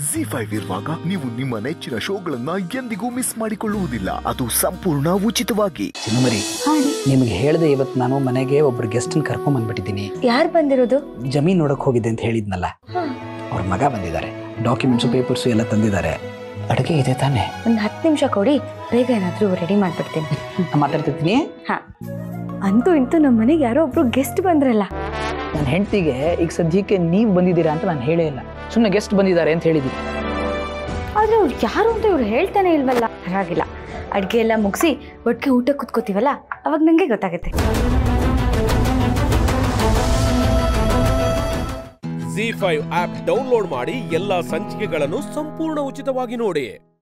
G five ಇರುವಾಗ ನೀವು ನಿಮ್ಮ ನೆಚ್ಚಿನ ಶೋಗಳನ್ನ ಎಂದಿಗೂ ಮಿಸ್ ಮಾಡಿಕೊಳ್ಳುವುದಿಲ್ಲ ಅದು ಸಂಪೂರ್ಣ ಉಚಿತವಾಗಿ ಚಿನ್ನಮರಿ ನಿಮಗೆ ಹೇಳ್ದೆ ಇವತ್ತು ನಾನು ಮನೆಗೆ ಒಬ್ರು ಗೆಸ್ಟ್ ಕರ್ಕೊಂಡ್ ಬಂದ್ಬಿಟ್ಟಿದ್ದೀನಿ ಯಾರು ಬಂದಿರೋದು ಜಮೀನ್ ನೋಡಕ್ ಹೋಗಿದ್ದೆ ಅಂತ ಹೇಳಿದ್ನಲ್ಲ ಅವ್ರ ಮಗ ಬಂದಿದ್ದಾರೆ ಡಾಕ್ಯುಮೆಂಟ್ಸು ಪೇಪರ್ಸು ಎಲ್ಲ ತಂದಿದ್ದಾರೆ ಅಡುಗೆ ಇದೆ ತಾನೇ ಒಂದು ಹತ್ತು ನಿಮಿಷ ಕೊಡಿ ಬೇಗ ಏನಾದರೂ ರೆಡಿ ಮಾಡ್ಬಿಡ್ತೀನಿ ನಾನು ಮಾತಾಡ್ತಿರ್ತೀನಿ ಹಾ ಅಂತೂ ಇಂತೂ ನಮ್ಮ ಮನೆಗೆ ಯಾರೋ ಒಬ್ರು ಗೆಸ್ಟ್ ಬಂದ್ರಲ್ಲ ನನ್ನ ಹೆಂಡತಿಗೆ ಈಗ ಸದ್ಯಕ್ಕೆ ನೀವು ಬಂದಿದ್ದೀರಾ ಅಂತ ನಾನು ಹೇಳೇ ಇಲ್ಲ ಸುಮ್ಮನೆ ಗೆಸ್ಟ್ ಬಂದಿದ್ದಾರೆ ಅಂತ ಹೇಳಿದ್ದೀನಿ ಆದ್ರೆ ಅವ್ರು ಯಾರು ಅಂತ ಇವ್ರು ಹೇಳ್ತಾನೆ ಇಲ್ವಲ್ಲ ಪರವಾಗಿಲ್ಲ ಅಡ್ಗೆ ಎಲ್ಲ ಮುಗಿಸಿ ಒಟ್ಟಿಗೆ ಊಟ ಕುತ್ಕೋತೀವಲ್ಲ ಅವಾಗ ನಂಗೆ ಗೊತ್ತಾಗುತ್ತೆ ಜಿ ಫೈವ್ ಆಪ್ ಡೌನ್ಲೋಡ್ ಮಾಡಿ ಎಲ್ಲಾ ಸಂಚಿಕೆಗಳನ್ನು ಸಂಪೂರ್ಣ ಉಚಿತವಾಗಿ ನೋಡಿ